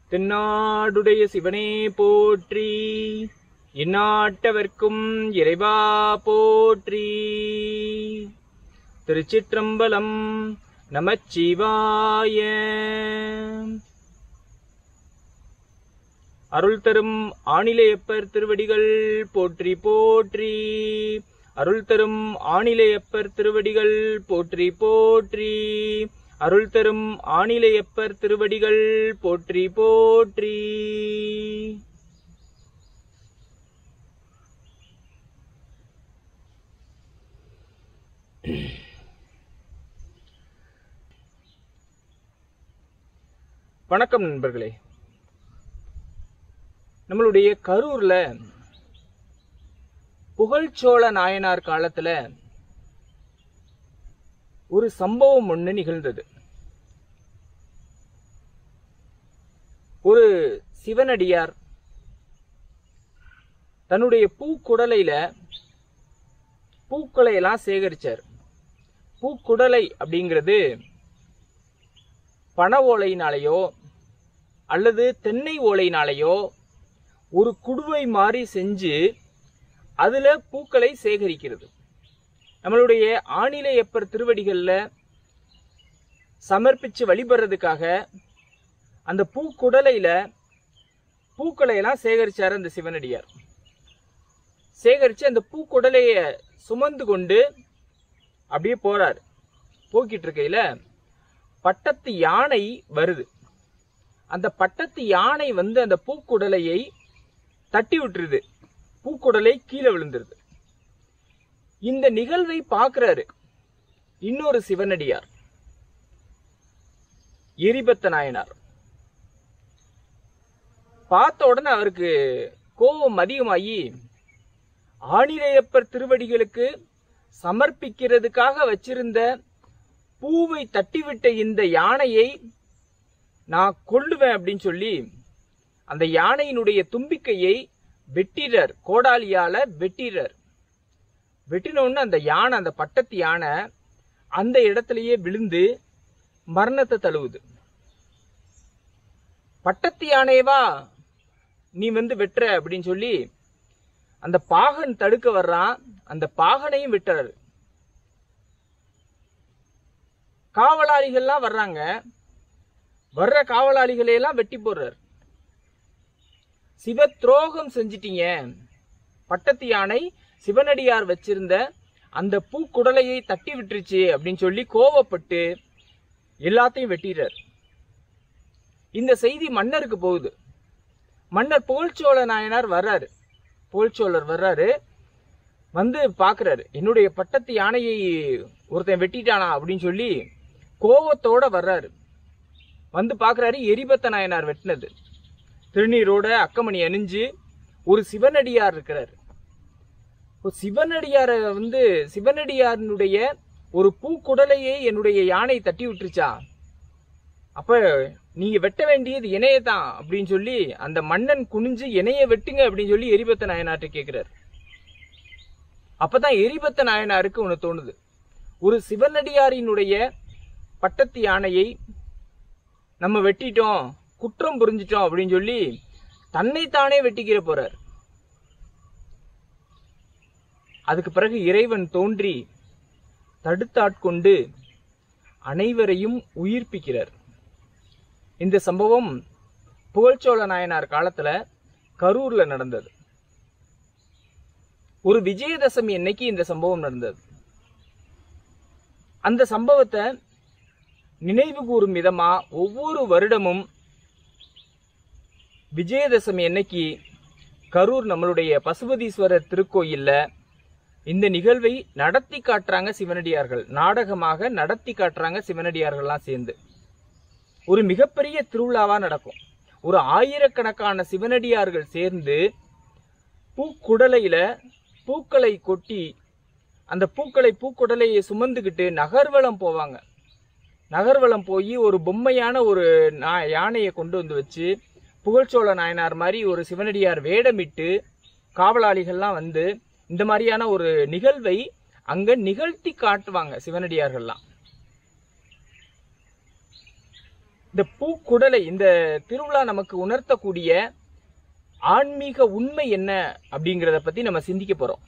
தென்னாடுடைய சிவனே போற்றி இந்நாட்டவர்க்கும் இறைவா போற்றி திருச்சிற்றம்பலம் நமச்சிவாய அருள் தரும் ஆணிலையப்பர் திருவடிகள் போற்றி போற்றி அருள் தரும் ஆணிலையப்பர் திருவடிகள் போற்றி போற்றி அருள் தரும் ஆணிலையப்பர் திருவடிகள் போற்றி போற்றி வணக்கம் நண்பர்களே நம்மளுடைய கரூர்ல புகழ்ச்சோழ நாயனார் காலத்துல ஒரு சம்பவம் ஒண்ணு நிகழ்ந்தது ஒரு சிவனடியார் தன்னுடைய பூக்குடலையில பூக்களை எல்லாம் சேகரிச்சார் பூக்குடலை அப்படிங்கிறது பனை ஓலையினாலேயோ அல்லது தென்னை ஓலையினாலேயோ ஒரு குடுவை மாதிரி செஞ்சு அதுல பூக்களை சேகரிக்கிறது நம்மளுடைய ஆணிலையப்பர் திருவடிகள்ல சமர்ப்பிச்சு வழிபடுறதுக்காக அந்த பூக்குடலையில பூக்களை எல்லாம் சேகரிச்சார் அந்த சிவனடியார் சேகரிச்சு அந்த பூக்குடலைய சுமந்து கொண்டு அப்படியே போறார் போக்கிட்டு இருக்கையில பட்டத்து யானை வருது அந்த பட்டத்து யானை வந்து அந்த பூக்குடலையை தட்டி விட்டுருது பூக்குடலை கீழே விழுந்துருது இந்த நிகழ்வை பார்க்கிறாரு இன்னொரு சிவனடியார் எரிபத்த நாயனார் பார்த்த உடனே அவருக்கு கோபம் அதிகமாகி ஆணிரையப்பர் திருவடிகளுக்கு சமர்ப்பிக்கிறதுக்காக வச்சிருந்த பூவை தட்டிவிட்ட இந்த யானையை நான் கொல்லுவேன் அப்படின்னு சொல்லி அந்த யானையினுடைய தும்பிக்கையை வெட்டிறார் கோடாலியால வெட்டிறார் வெட்டினோன்னு அந்த யானை அந்த பட்டத்து யானை அந்த இடத்துலயே விழுந்து மரணத்தை தழுவுது பட்டத்து யானையவா நீ வந்து வெட்டுற அப்படின்னு சொல்லி அந்த பாகன் தடுக்க வர்றான் அந்த பாகனையும் விட்டுறாரு காவலாளிகள்லாம் வர்றாங்க வர்ற காவலாளிகளை எல்லாம் வெட்டி போடுறார் சிவ துரோகம் செஞ்சிட்டீங்க பட்டத்து யானை சிவனடியார் வச்சிருந்த அந்த பூக்குடலையை தட்டி விட்டுருச்சு அப்படின்னு சொல்லி கோவப்பட்டு எல்லாத்தையும் வெட்டிடுறார் இந்த செய்தி மன்னருக்கு போகுது மன்னர் புகழ்ச்சோழ நாயனார் வர்றாரு புகழ்ச்சோழர் வர்றாரு வந்து பாக்குறாரு என்னுடைய பட்டத்து யானையை ஒருத்தன் வெட்டிட்டானா அப்படின்னு சொல்லி கோவத்தோட வர்றாரு வந்து பாக்குறாரு எரிபத்த நாயனார் வெட்டினது திருநீரோட அக்கமணி அணிஞ்சு ஒரு சிவனடியார் இருக்கிறார் ஒரு சிவனடியார வந்து சிவனடியாரினுடைய ஒரு பூக்குடலையே என்னுடைய யானை தட்டி விட்டுருச்சா அப்ப நீங்க வெட்ட வேண்டியது இணைய தான் அப்படின்னு சொல்லி அந்த மன்னன் குனிஞ்சு இணைய வெட்டுங்க அப்படின்னு சொல்லி எரிபத்த நாயனார்ட்ட கேக்குறாரு அப்பதான் எரிபத்த நாயனாருக்கு ஒண்ணு தோணுது ஒரு சிவனடியாரினுடைய பட்டத்து யானையை நம்ம வெட்டிட்டோம் குற்றம் புரிஞ்சிட்டோம் அப்படின்னு சொல்லி தன்னைத்தானே வெட்டிக்கிற போறார் அதுக்கு பிறகு இறைவன் தோன்றி தடுத்தாட்கொண்டு அனைவரையும் உயிர்ப்பிக்கிறார் இந்த சம்பவம் புகழ்ச்சோழ நாயனார் காலத்துல கரூர்ல நடந்தது ஒரு விஜயதசமி அன்னைக்கு இந்த சம்பவம் நடந்தது அந்த சம்பவத்தை நினைவு கூறும் விதமா ஒவ்வொரு வருடமும் விஜயதசமி அன்னைக்கு கரூர் நம்மளுடைய பசுபதீஸ்வரர் திருக்கோயில்ல இந்த நிகழ்வை நடத்தி காட்டுறாங்க சிவனடியார்கள் நாடகமாக நடத்தி காட்டுறாங்க சிவனடியார்கள்லாம் சேர்ந்து ஒரு மிகப்பெரிய திருவிழாவா நடக்கும் ஒரு ஆயிரக்கணக்கான சிவனடியார்கள் சேர்ந்து பூக்குடலையில பூக்களை கொட்டி அந்த பூக்களை பூக்குடலையை சுமந்துக்கிட்டு நகர்வலம் போவாங்க நகர்வலம் போய் ஒரு பொம்மையான ஒரு நா- யானையை கொண்டு வந்து வச்சு புகழ்ச்சோழ நாயனார் மாதிரி ஒரு சிவனடியார் வேடமிட்டு காவலாளிகள்லாம் வந்து இந்த மாதிரியான ஒரு நிகழ்வை அங்க நிகழ்த்தி காட்டுவாங்க சிவனடியார்கள்லாம் இந்த பூக்குடலை இந்த திருவிழா நமக்கு உணர்த்தக்கூடிய ஆன்மீக உண்மை என்ன அப்படிங்கிறத பத்தி நம்ம சிந்திக்க போறோம்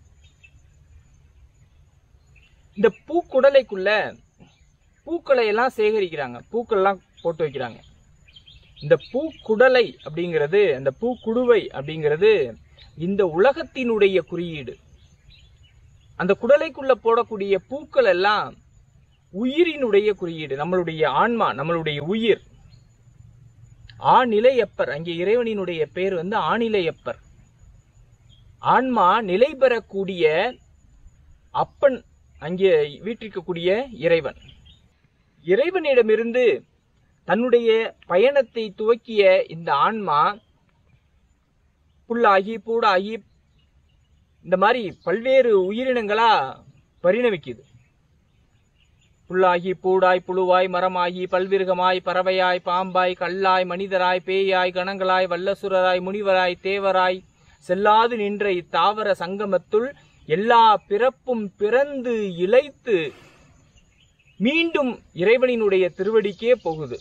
இந்த பூக்குடலைக்குள்ள பூக்களை எல்லாம் சேகரிக்கிறாங்க பூக்கள்லாம் போட்டு வைக்கிறாங்க இந்த பூக்குடலை அப்படிங்கிறது அந்த பூக்குடுவை அப்படிங்கிறது இந்த உலகத்தினுடைய குறியீடு அந்த குடலைக்குள்ள போடக்கூடிய பூக்கள் எல்லாம் உயிரினுடைய குறியீடு நம்மளுடைய ஆன்மா நம்மளுடைய உயிர் ஆநிலையப்பர் அங்கே இறைவனினுடைய பேர் வந்து ஆநிலையப்பர் ஆன்மா நிலை பெறக்கூடிய அப்பன் அங்கே வீற்றிருக்கக்கூடிய இறைவன் இறைவனிடமிருந்து தன்னுடைய பயணத்தை துவக்கிய இந்த ஆன்மா புல்லாகி பூடாகி இந்த மாதிரி பல்வேறு உயிரினங்களா பரிணமிக்குது புல்லாகி பூடாய் புழுவாய் மரமாகி பல்விருகமாய் பறவையாய் பாம்பாய் கல்லாய் மனிதராய் பேயாய் கணங்களாய் வல்லசுரராய் முனிவராய் தேவராய் செல்லாது நின்ற இத்தாவர சங்கமத்துள் எல்லா பிறப்பும் பிறந்து இழைத்து மீண்டும் இறைவனினுடைய திருவடிக்கே போகுது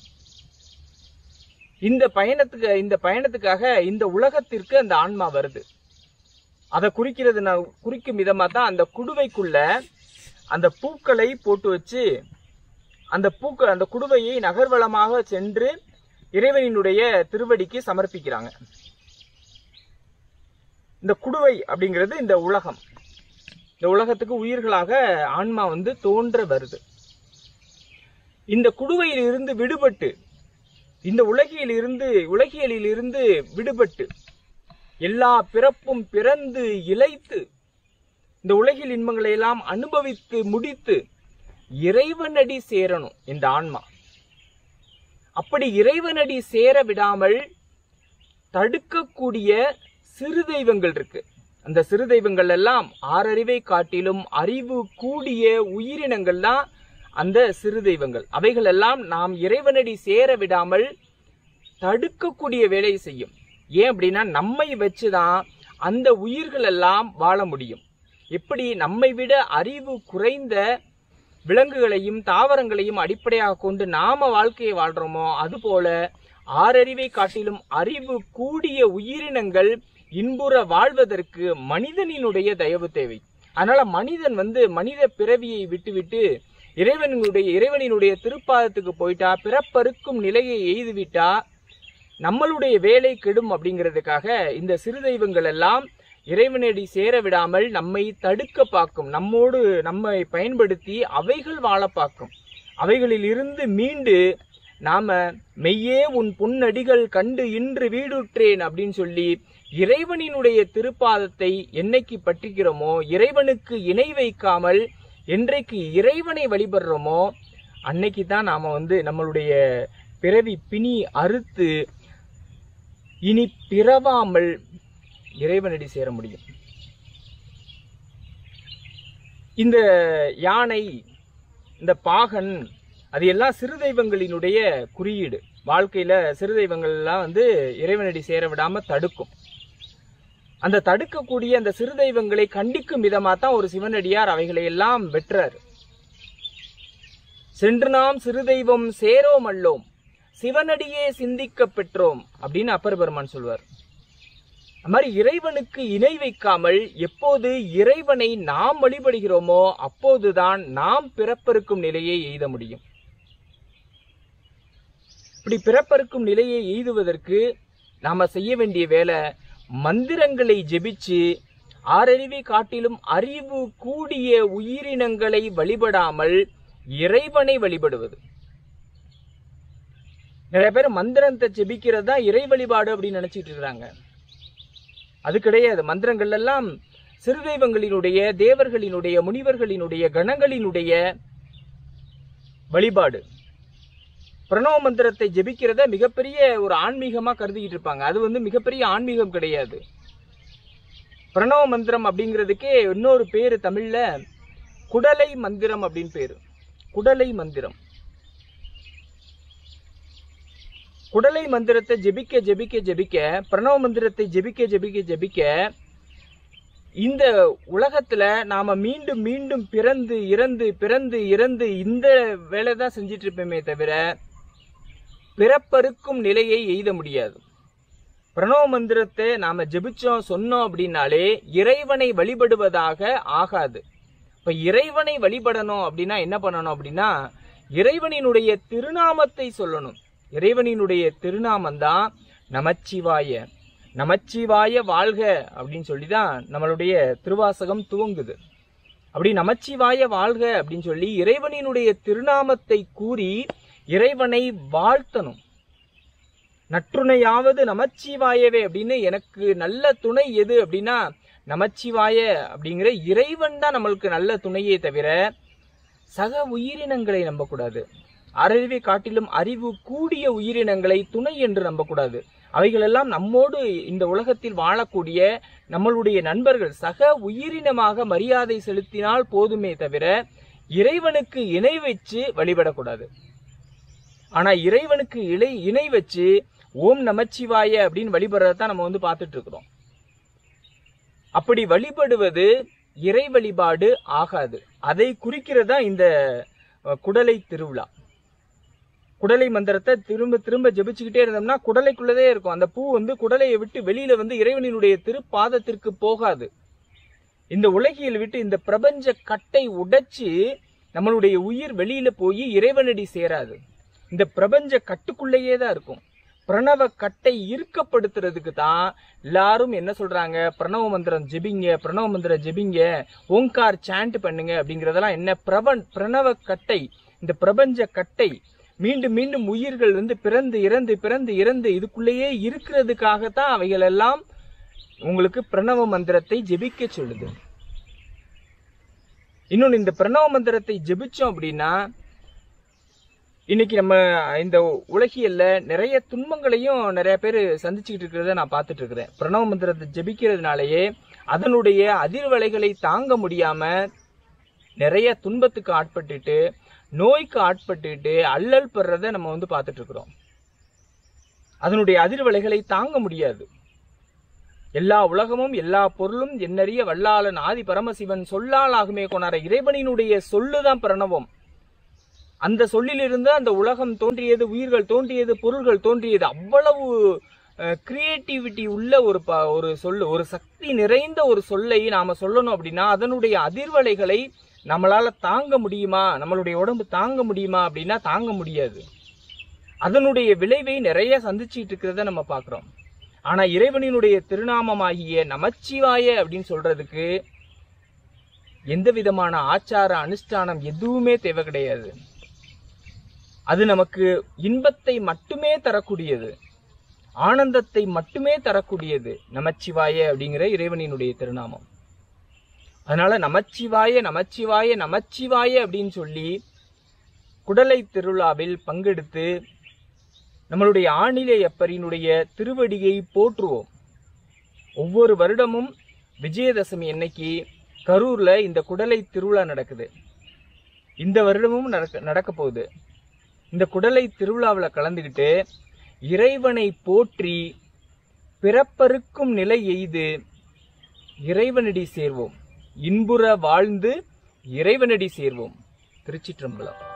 இந்த பயணத்துக்கு இந்த பயணத்துக்காக இந்த உலகத்திற்கு அந்த ஆன்மா வருது அதை குறிக்கிறது நான் குறிக்கும் விதமா தான் அந்த குடுவைக்குள்ள அந்த பூக்களை போட்டு வச்சு அந்த பூக்கள் அந்த குடுவையை நகர்வலமாக சென்று இறைவனினுடைய திருவடிக்கு சமர்ப்பிக்கிறாங்க இந்த குடுவை அப்படிங்கிறது இந்த உலகம் இந்த உலகத்துக்கு உயிர்களாக ஆன்மா வந்து தோன்ற வருது இந்த குடுவையில் இருந்து விடுபட்டு இந்த உலகில் இருந்து உலகியலில் இருந்து விடுபட்டு எல்லா பிறப்பும் பிறந்து இழைத்து இந்த உலகில் இன்பங்களை எல்லாம் அனுபவித்து முடித்து இறைவனடி சேரணும் இந்த ஆன்மா அப்படி இறைவனடி சேர விடாமல் தடுக்கக்கூடிய சிறு தெய்வங்கள் இருக்கு அந்த சிறு தெய்வங்கள் எல்லாம் ஆறறிவை காட்டிலும் அறிவு கூடிய உயிரினங்கள் தான் அந்த சிறு தெய்வங்கள் அவைகள் எல்லாம் நாம் இறைவனடி சேர விடாமல் தடுக்கக்கூடிய வேலையை செய்யும் ஏன் அப்படின்னா நம்மை வச்சுதான் அந்த உயிர்கள் எல்லாம் வாழ முடியும் எப்படி நம்மை விட அறிவு குறைந்த விலங்குகளையும் தாவரங்களையும் அடிப்படையாக கொண்டு நாம வாழ்க்கையை வாழ்றோமோ அதுபோல ஆறறிவை காட்டிலும் அறிவு கூடிய உயிரினங்கள் இன்புற வாழ்வதற்கு மனிதனினுடைய தயவு தேவை அதனால மனிதன் வந்து மனித பிறவியை விட்டுவிட்டு இறைவனுடைய இறைவனினுடைய திருப்பாதத்துக்கு போயிட்டா பிறப்பறுக்கும் நிலையை எய்துவிட்டா நம்மளுடைய வேலை கெடும் அப்படிங்கிறதுக்காக இந்த சிறு தெய்வங்கள் எல்லாம் இறைவனடி சேர விடாமல் நம்மை தடுக்க பார்க்கும் நம்மோடு நம்மை பயன்படுத்தி அவைகள் வாழ பார்க்கும் அவைகளில் இருந்து மீண்டு நாம மெய்யே உன் பொன்னடிகள் கண்டு இன்று வீடுற்றேன் அப்படின்னு சொல்லி இறைவனினுடைய திருப்பாதத்தை என்னைக்கு பற்றிக்கிறோமோ இறைவனுக்கு இணை வைக்காமல் என்றைக்கு இறைவனை வழிபடுறோமோ அன்னைக்கு தான் நாம வந்து நம்மளுடைய பிறவி பிணி அறுத்து இனி பிறவாமல் இறைவனடி சேர முடியும் இந்த யானை இந்த பாகன் அது எல்லாம் சிறு தெய்வங்களினுடைய குறியீடு வாழ்க்கையில சிறு தெய்வங்கள் எல்லாம் வந்து இறைவனடி சேர விடாம தடுக்கும் அந்த தடுக்கக்கூடிய அந்த சிறு தெய்வங்களை கண்டிக்கும் விதமா தான் ஒரு சிவனடியார் அவைகளை எல்லாம் வெற்றார் சென்று நாம் சிறு தெய்வம் சேரோம் அல்லோம் சிவனடியே சிந்திக்க பெற்றோம் அப்படின்னு அப்பர் பெருமான் சொல்வார் அது மாதிரி இறைவனுக்கு இணை வைக்காமல் எப்போது இறைவனை நாம் வழிபடுகிறோமோ அப்போதுதான் நாம் பிறப்பறுக்கும் நிலையை எய்த முடியும் இப்படி பிறப்பறுக்கும் நிலையை எய்துவதற்கு நாம செய்ய வேண்டிய வேலை மந்திரங்களை ஜெபிச்சு ஆறறிவை காட்டிலும் அறிவு கூடிய உயிரினங்களை வழிபடாமல் இறைவனை வழிபடுவது நிறைய பேர் மந்திரத்தை ஜெபிக்கிறது தான் இறை வழிபாடு அப்படின்னு நினைச்சிட்டு இருக்கிறாங்க அது கிடையாது மந்திரங்கள் எல்லாம் சிறு தெய்வங்களினுடைய தேவர்களினுடைய முனிவர்களினுடைய கணங்களினுடைய வழிபாடு பிரணவ மந்திரத்தை ஜெபிக்கிறத மிகப்பெரிய ஒரு ஆன்மீகமா கருதிக்கிட்டு இருப்பாங்க அது வந்து மிகப்பெரிய ஆன்மீகம் கிடையாது பிரணவ மந்திரம் அப்படிங்கிறதுக்கே இன்னொரு பேரு தமிழ்ல குடலை மந்திரம் அப்படின்னு பேரு குடலை மந்திரம் குடலை மந்திரத்தை ஜெபிக்க ஜெபிக்க ஜெபிக்க பிரணவ மந்திரத்தை ஜெபிக்க ஜெபிக்க ஜெபிக்க இந்த உலகத்துல நாம மீண்டும் மீண்டும் பிறந்து இறந்து பிறந்து இறந்து இந்த வேலை தான் செஞ்சிட்டு இருப்போமே தவிர பிறப்பறுக்கும் நிலையை எய்த முடியாது பிரணவ மந்திரத்தை நாம ஜெபிச்சோம் சொன்னோம் அப்படின்னாலே இறைவனை வழிபடுவதாக ஆகாது இப்ப இறைவனை வழிபடணும் அப்படின்னா என்ன பண்ணணும் அப்படின்னா இறைவனினுடைய திருநாமத்தை சொல்லணும் இறைவனினுடைய திருநாமம் தான் நமச்சிவாய நமச்சிவாய வாழ்க அப்படின்னு சொல்லி தான் நம்மளுடைய திருவாசகம் துவங்குது அப்படி நமச்சிவாய வாழ்க அப்படின்னு சொல்லி இறைவனினுடைய திருநாமத்தை கூறி இறைவனை வாழ்த்தணும் நற்றுணையாவது நமச்சிவாயவே அப்படின்னு எனக்கு நல்ல துணை எது அப்படின்னா நமச்சிவாய அப்படிங்கிற இறைவன் தான் நம்மளுக்கு நல்ல துணையே தவிர சக உயிரினங்களை நம்பக்கூடாது அறிவை காட்டிலும் அறிவு கூடிய உயிரினங்களை துணை என்று நம்பக்கூடாது அவைகளெல்லாம் நம்மோடு இந்த உலகத்தில் வாழக்கூடிய நம்மளுடைய நண்பர்கள் சக உயிரினமாக மரியாதை செலுத்தினால் போதுமே தவிர இறைவனுக்கு இணை வச்சு வழிபடக்கூடாது ஆனா இறைவனுக்கு இணை இணை வச்சு ஓம் நமச்சிவாய அப்படின்னு வழிபடுறத தான் நம்ம வந்து பார்த்துட்டு இருக்கிறோம் அப்படி வழிபடுவது இறை வழிபாடு ஆகாது அதை குறிக்கிறதா இந்த அஹ், குடலை திருவிழா குடலை மந்திரத்தை திரும்ப திரும்ப ஜெபிச்சுக்கிட்டே இருந்தோம்னா குடலைக்குள்ளதே இருக்கும் அந்த பூ வந்து குடலையை விட்டு வெளியில வந்து இறைவனினுடைய திருப்பாதத்திற்கு போகாது இந்த உலகியல் விட்டு இந்த பிரபஞ்ச கட்டை உடைச்சு நம்மளுடைய உயிர் வெளியில போய் இறைவனடி சேராது இந்த பிரபஞ்ச கட்டுக்குள்ளேயே தான் இருக்கும் பிரணவ கட்டை இறுக்கப்படுத்துறதுக்கு தான் எல்லாரும் என்ன சொல்றாங்க பிரணவ மந்திரம் ஜெபிங்க பிரணவ மந்திரம் ஜெபிங்க ஓங்கார் சாண்ட் பண்ணுங்க அப்படிங்கறதெல்லாம் என்ன பிரபன் பிரணவ கட்டை இந்த பிரபஞ்ச கட்டை மீண்டும் மீண்டும் உயிர்கள் வந்து பிறந்து இறந்து பிறந்து இறந்து இதுக்குள்ளேயே இருக்கிறதுக்காகத்தான் அவைகள் எல்லாம் உங்களுக்கு பிரணவ மந்திரத்தை ஜெபிக்க சொல்லுது இன்னொன்னு இந்த பிரணவ மந்திரத்தை ஜெபிச்சோம் அப்படின்னா இன்னைக்கு நம்ம இந்த உலகியல்ல நிறைய துன்பங்களையும் நிறைய பேர் சந்திச்சுக்கிட்டு இருக்கிறத நான் பார்த்துட்டு இருக்கிறேன் பிரணவ மந்திரத்தை ஜெபிக்கிறதுனாலயே அதனுடைய அதிர்வலைகளை தாங்க முடியாம நிறைய துன்பத்துக்கு ஆட்பட்டுட்டு நோய்க்கு ஆட்பட்டுட்டு அல்லல் பெறத நம்ம வந்து பார்த்துட்டு இருக்கிறோம் அதனுடைய அதிர்வலைகளை தாங்க முடியாது எல்லா உலகமும் எல்லா பொருளும் என்னறிய வல்லாளன் ஆதி பரமசிவன் சொல்லால் ஆகுமே கொண்டார இறைவனினுடைய சொல்லுதான் பிரணவம் அந்த சொல்லிலிருந்து அந்த உலகம் தோன்றியது உயிர்கள் தோன்றியது பொருள்கள் தோன்றியது அவ்வளவு கிரியேட்டிவிட்டி உள்ள ஒரு ப- ஒரு சொல்லு ஒரு சக்தி நிறைந்த ஒரு சொல்லை நாம சொல்லணும் அப்படின்னா அதனுடைய அதிர்வலைகளை நம்மளால தாங்க முடியுமா நம்மளுடைய உடம்பு தாங்க முடியுமா அப்படின்னா தாங்க முடியாது அதனுடைய விளைவை நிறைய சந்திச்சுட்டு இருக்கிறத நம்ம பார்க்கிறோம் ஆனா இறைவனினுடைய திருநாமமாகிய நமச்சிவாய அப்படின்னு சொல்றதுக்கு எந்த விதமான ஆச்சார அனுஷ்டானம் எதுவுமே தேவை கிடையாது அது நமக்கு இன்பத்தை மட்டுமே தரக்கூடியது ஆனந்தத்தை மட்டுமே தரக்கூடியது நமச்சிவாய அப்படிங்கிற இறைவனினுடைய திருநாமம் அதனால நமச்சிவாய நமச்சிவாய நமச்சிவாய அப்படின்னு சொல்லி குடலை திருவிழாவில் பங்கெடுத்து நம்மளுடைய ஆணிலே அப்பரினுடைய திருவடியை போற்றுவோம் ஒவ்வொரு வருடமும் விஜயதசமி அன்னைக்கு கரூர்ல இந்த குடலை திருவிழா நடக்குது இந்த வருடமும் நடக்க நடக்க போகுது இந்த குடலை திருவிழாவில் கலந்துக்கிட்டு இறைவனை போற்றி பிறப்பறுக்கும் நிலை எய்து இறைவனடி சேர்வோம் இன்புற வாழ்ந்து இறைவனடி சேர்வோம் திருச்சிற்றம்பலம்